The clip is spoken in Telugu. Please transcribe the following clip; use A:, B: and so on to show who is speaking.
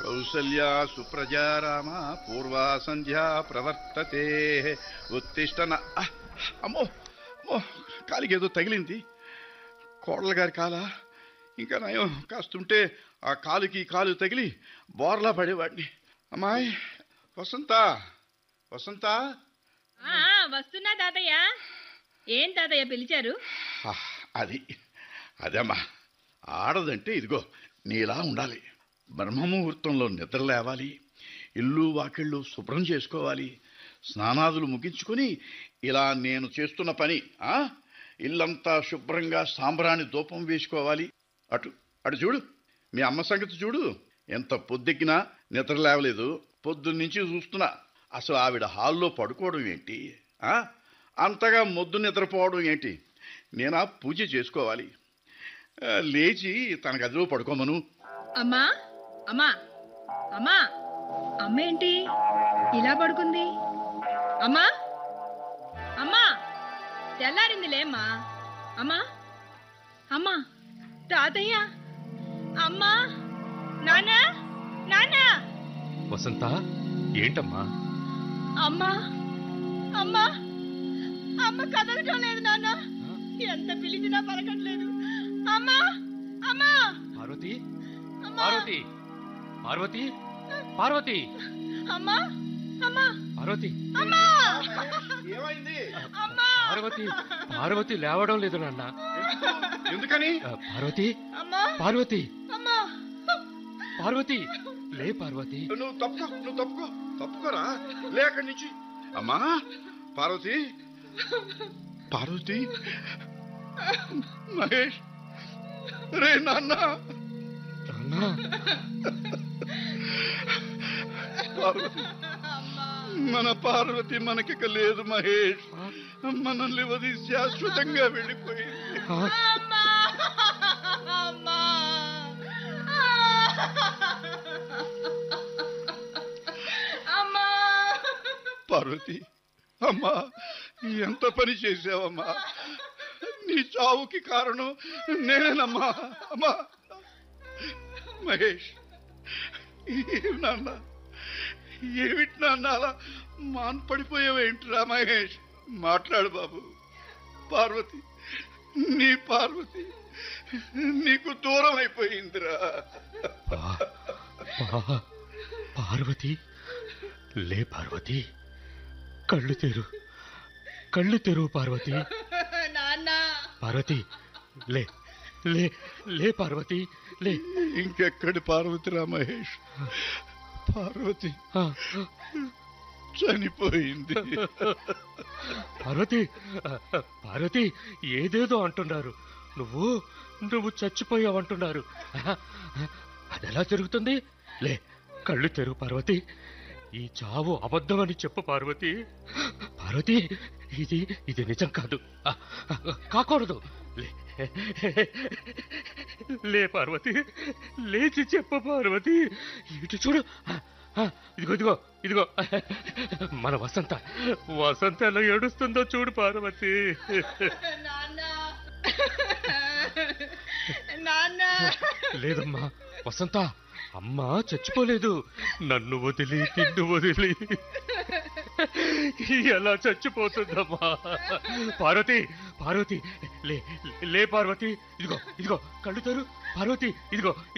A: కౌసల్యా సుప్రజా రామ పూర్వా సంధ్యా ప్రవర్తతే ఉత్తిష్టన ఆహ్! అమ్మో అమ్మో కాలికి ఏదో తగిలింది కోడల గారి కాల ఇంకా నయం కాస్తుంటే ఆ కాలుకి కాలు తగిలి బోర్లా పడేవాడిని అమ్మాయి వసంత వసంత
B: ఆ, వస్తున్నా తాతయ్య ఏం తాతయ్య పిలిచారు
A: ఆహ్! అది అదమ్మా ఆడదంటే ఇదిగో నీలా ఉండాలి బ్రహ్మముహూర్తంలో నిద్ర లేవాలి ఇల్లు వాకిళ్ళు శుభ్రం చేసుకోవాలి స్నానాదులు ముగించుకొని ఇలా నేను చేస్తున్న పని ఆ ఇల్లంతా శుభ్రంగా సాంబ్రాణి దూపం వేసుకోవాలి అటు అటు చూడు మీ అమ్మ సంగతి చూడు ఎంత పొద్దెక్కినా నిద్ర లేవలేదు పొద్దున్నుంచి చూస్తున్నా అసలు ఆవిడ హాల్లో పడుకోవడం ఏంటి ఆ అంతగా మొద్దు నిద్రపోవడం ఏంటి నేనా పూజ చేసుకోవాలి ఆ, లేచి తన గదిలో పడుకోమను
B: అమ్మా అమ్మా అమ్మా అమ్మ ఏంటి ఇలా పడుకుంది అమ్మా అమ్మా తెల్లారిందిలేమ్మా అమ్మా అమ్మా తాతయ్య అమ్మా నాన్న నాన్న
C: వసంత ఏంటమ్మా
B: అమ్మా అమ్మా అమ్మ కదలటం లేదు నాన్న ఎంత పిలిచినా పలకట్లేదు అమ్మా అమ్మా
C: పార్వతి
B: అమ్మా
C: పార్వతి పార్వతి పార్వతి
B: అమ్మా అమ్మా
C: పార్వతి
B: అమ్మా
A: ఏమైంది
B: అమ్మా
C: పార్వతి పార్వతి లేవడం లేదు నాన్న
A: ఎందుకని
C: ఆ, పార్వతి
B: అమ్మా
C: పార్వతి
B: అమ్మా
C: పార్వతి లే పార్వతి
A: నువ్వు తప్పుకో నువ్వు తప్పుకో తప్పుకోరా లే అక్కడి నుంచి అమ్మా పార్వతి పార్వతి మహేష్ రే నాన్న
C: నాన్న
A: పార్వతి మన పార్వతి మనకిక లేదు మహేష్ మనల్ని వది శాశ్వతంగా వెళ్ళిపోయింది
C: ఆ,
B: అమ్మా అమ్మా అమ్మా
A: పార్వతి అమ్మా ఎంత పని చేసావమ్మా నీ చావుకి కారణం నేనేనమ్మా అమ్మా మహేష్ ఏమి నాన్న ఏమిటి నాన్న అలా మాన్పడిపోయావేంట్రా మహేష్ మాట్లాడు బాబు పార్వతి నీ పార్వతి నీకు దూరం అయిపోయిందిరా
C: పా- పా- పార్వతి లే పార్వతి కళ్ళు తెరు కళ్ళు తెరువు పార్వతి
B: నాన్న
C: పార్వతి లే లే లే పార్వతి లే
A: ఇంకెక్కడి పార్వతిరా మహేష్ పార్వతి
C: ఆ,
A: చనిపోయింది
C: పార్వతి ఆ, పార్వతి ఏదేదో అంటున్నారు నువ్వు నువ్వు చచ్చిపోయావంటున్నారు ఆ, అదెలా జరుగుతుంది లే కళ్ళు తెరువు పార్వతి ఈ చావు అబద్ధమని చెప్పు పార్వతి పార్వతి ఇది ఇది నిజం కాదు ఆ, ఆ, కాకూడదు లే లే పార్వతి లేచి చెప్పు పార్వతి ఇటు చూడు ఆ, ఆ, ఇదిగో ఇదిగో ఇదిగో మన వసంత వసంత ఎలా ఏడుస్తుందో చూడు పార్వతి
B: నాన్న నాన్న
C: లేదమ్మా వసంత అమ్మ చచ్చిపోలేదు నన్ను వదిలి నిన్ను వదిలి ఎలా చచ్చిపోతుందమ్మా పార్వతి పార్వతి లే లే పార్వతి ఇదిగో ఇదిగో కళ్ళు తెరు పార్వతి ఇదిగో